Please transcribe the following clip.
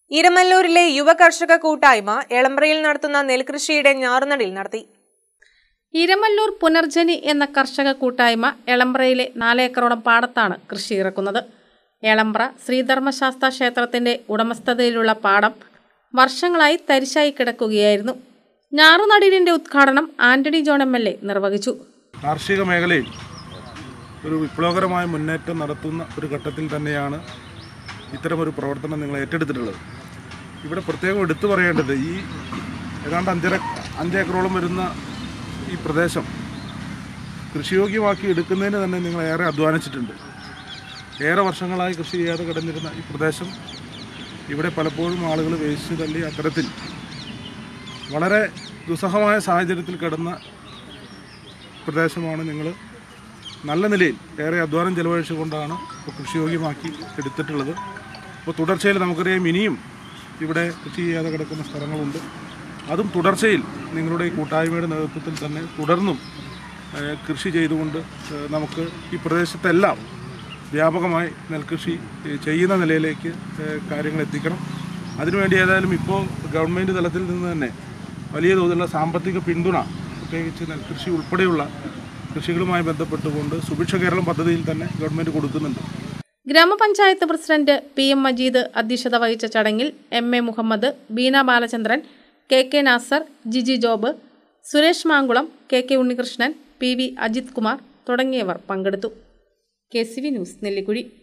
ഇരമല്ലൂരിലെ യുവ കർഷക കൂട്ടായ്മ എളമ്പ്രയിൽ നടത്തുന്ന നെൽകൃഷിയുടെ ഞാറുനടിൽ നടത്തി ഇരമല്ലൂർ പുനർജനി എന്ന കർഷക കൂട്ടായ്മ എളമ്പ്രയിലെ നാലേക്കറോളം പാടത്താണ് കൃഷി ഇറക്കുന്നത് എളമ്പ്ര ശ്രീധർമ്മശാസ്ത്ര ക്ഷേത്രത്തിന്റെ ഉടമസ്ഥതയിലുള്ള പാടം വർഷങ്ങളായി തരിശായി കിടക്കുകയായിരുന്നു ഞാറുനടീലിന്റെ ഉദ്ഘാടനം Antony John M L A നിർവഹിച്ചു കാർഷിക മേഖലയിൽ ഒരു വിപ്ലവകരമായ മുന്നേറ്റം നടത്തുന്ന ഒരു ഘട്ടത്തിൽ തന്നെയാണ് ഇത്തരമൊരു പ്രവർത്തനം നിങ്ങൾ ഏറ്റെടുത്തിട്ടുള്ളത് ഇവിടെ പ്രത്യേകം എടുത്തു പറയേണ്ടത് ഈ ഏതാണ്ട് അഞ്ചര അഞ്ചേക്കറോളം വരുന്ന ഈ പ്രദേശം കൃഷിയോഗ്യമാക്കി എടുക്കുന്നതിന് തന്നെ നിങ്ങൾ ഏറെ അധ്വാനിച്ചിട്ടുണ്ട് ഏറെ വർഷങ്ങളായി കൃഷി ചെയ്യാതെ കിടന്നിരുന്ന ഈ പ്രദേശം ഇവിടെ പലപ്പോഴും ആളുകൾ വേസ്റ്റ് തള്ളി അത്തരത്തിൽ വളരെ ദുസ്സഹമായ സാഹചര്യത്തിൽ കിടന്ന പ്രദേശമാണ് നിങ്ങൾ നല്ല നിലയിൽ ഏറെ അധ്വാനം ചെലവഴിച്ചുകൊണ്ടാണ് ഇപ്പോൾ കൃഷിയോഗ്യമാക്കി എടുത്തിട്ടുള്ളത് അപ്പോൾ തുടർച്ചയിൽ നമുക്കറിയാം ഇനിയും ഇവിടെ കൃഷി ചെയ്യാതെ കിടക്കുന്ന സ്ഥലങ്ങളുണ്ട് അതും തുടർച്ചയിൽ നിങ്ങളുടെ ഈ കൂട്ടായ്മയുടെ നേതൃത്വത്തിൽ തന്നെ തുടർന്നും ഏഹ്, കൃഷി ചെയ്തുകൊണ്ട് ഏഹ്, നമുക്ക് ഈ പ്രദേശത്തെല്ലാം വ്യാപകമായി നെൽകൃഷി ഏഹ്, ചെയ്യുന്ന നിലയിലേക്ക് ഏഹ്, കാര്യങ്ങൾ എത്തിക്കണം അതിനുവേണ്ടി ഏതായാലും ഇപ്പോൾ ഗവൺമെൻറ് തലത്തിൽ നിന്ന് തന്നെ വലിയ തോതിലുള്ള സാമ്പത്തിക പിന്തുണ പ്രത്യേകിച്ച് നെൽകൃഷി ഉൾപ്പെടെയുള്ള കൃഷികളുമായി ബന്ധപ്പെട്ടുകൊണ്ട് സുഭിക്ഷ കേരളം പദ്ധതിയിൽ തന്നെ ഗവൺമെൻറ് കൊടുക്കുന്നുണ്ട് ഗ്രാമപഞ്ചായത്ത് പ്രസിഡന്റ് പി എം മജീദ് അധ്യക്ഷത വഹിച്ച ചടങ്ങിൽ M A Muhammad Beena Balachandran K K Nasar Jiji Job Suresh Mankulam K K Unnikrishnan P V Ajith Kumar തുടങ്ങിയവർ പങ്കെടുത്തു K C V news Nellikuzhi